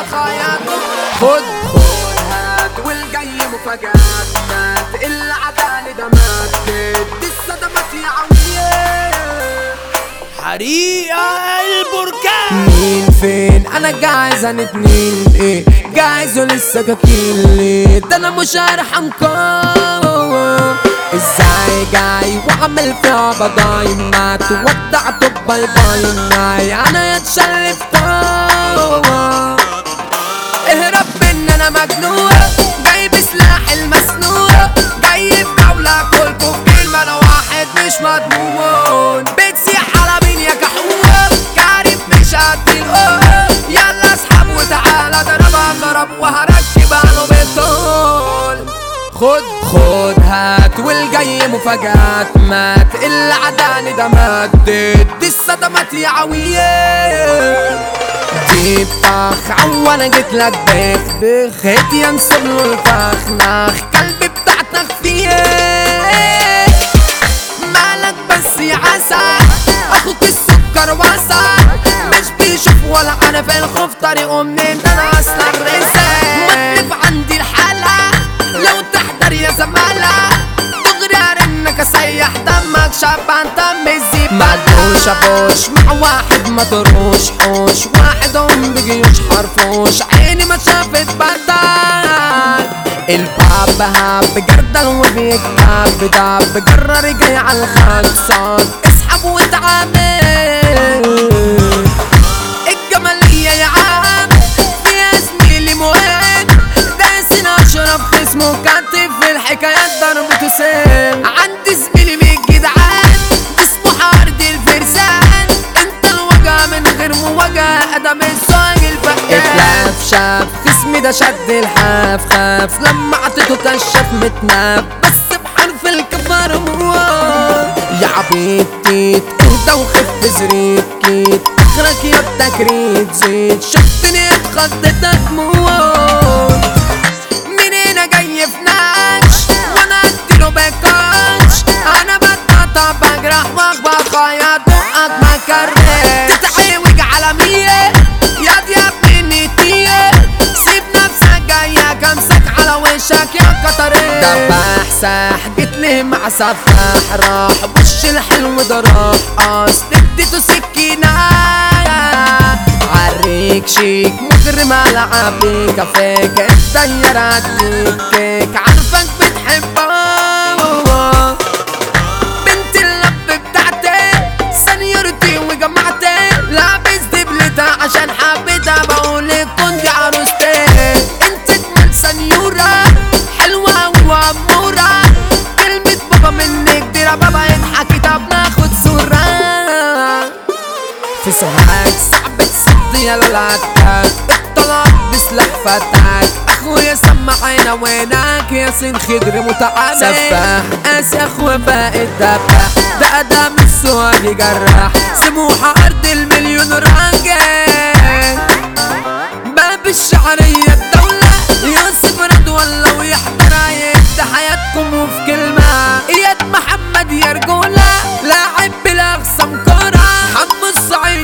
بخياطه خد خد هات والجاي مفاجآت مات اللي عداني ده مات دي الصدمات يا عويه حريقة البركان مين فين انا جاهز عن اتنين ايه جاهز ولسه كفيل ليه ده انا مش هرحمكم ازاي جاي وعمل فيها بضاي ما تودعته باي باي ناي انا يتشلف اهرب من انا مجنون جايب سلاح المسنون جاي في جولة كلكم في كلمة انا واحد مش مضمون بتسيح على مين يا كحول كارف مش قد القول يلا اسحب وتعالى ضربها ضرب وهركب عنه بالطول خد خد هات والجاي مفاجآت مات اللي عداني ده مات دي الصدمات يا عويه جيب طخ عوانا جيت لك بخ بخ هيت ينسب له الفخ نخ قلبي بتاعتك فيه مالك بس يا عسل اخوك السكر وسط مش بيشوف ولا عارف الخوف طريقه منين ده انا اصلا رزق مطلب عندي الحالة لو تحضر يا زمالة دغري ارنك اسيح دمك شبان دم الزيب مدوش ابوش مع واحد ما تروش حوش واحد ام بجيوش حرفوش عيني ما شافت بدل الباب هاب جردل وبيكتاب داب جرر جاي على الخلصان اسحب وتعامل الجمالية يا عم فيها زميلي مهم داسين اشرف اسمه كاتب في الحكايات ضربته سام عندي زميلي من الجدعان اسمه حارد الفرسان انت الوجع من غير مواجهة ادم الزواج الفقان اتلاف شاف خصمي ده شد الحاف خاف لما عطيته كشف متناف بس بحرف الكفار موال يا عبيد تيت اهدى وخف زريت كيت اخرك يا التكريت زيت شفتني اتخضيتك موت منين جاي في نكش وانا اديله بكاش انا بتقطع بجرح واخبط خياط بقك ما كرهت تتعوج على مية يا دي يا ابني نيتية سيب نفسك جاية كمسك على وشك يا قطرين دباح ساح جيت لي مع سفاح راح وش الحلو ده راح قاص اديته سكينة عريك شيك مجرم العب بيك افيك الديرات ليك كيك عارفك بتحبها بنت اللب بتاعتي سنيورتي وجمعتي لابس دبلتها عشان حبيتها بقولك كنت عروستي انت اجمل سنيورة حلوة وامورة كلمة بابا منك ديرة بابا يضحك طب ناخد صورة في سرعات صعب تصد يا للعتاك الطلب بسلاح فتاك اخويا سمع عينا وينك يا سين خضر متعامل سفاح قاسي اخويا باقي الدباح ده ادم السؤال يجرح سموحة ارض المليون راجل باب الشعرية الدولة يوسف رضوان لو يحضر هيبدأ حياتكم وفي كلمة اياد محمد يا رجولة لاعب بلا اقسام كرة حمو الصعيد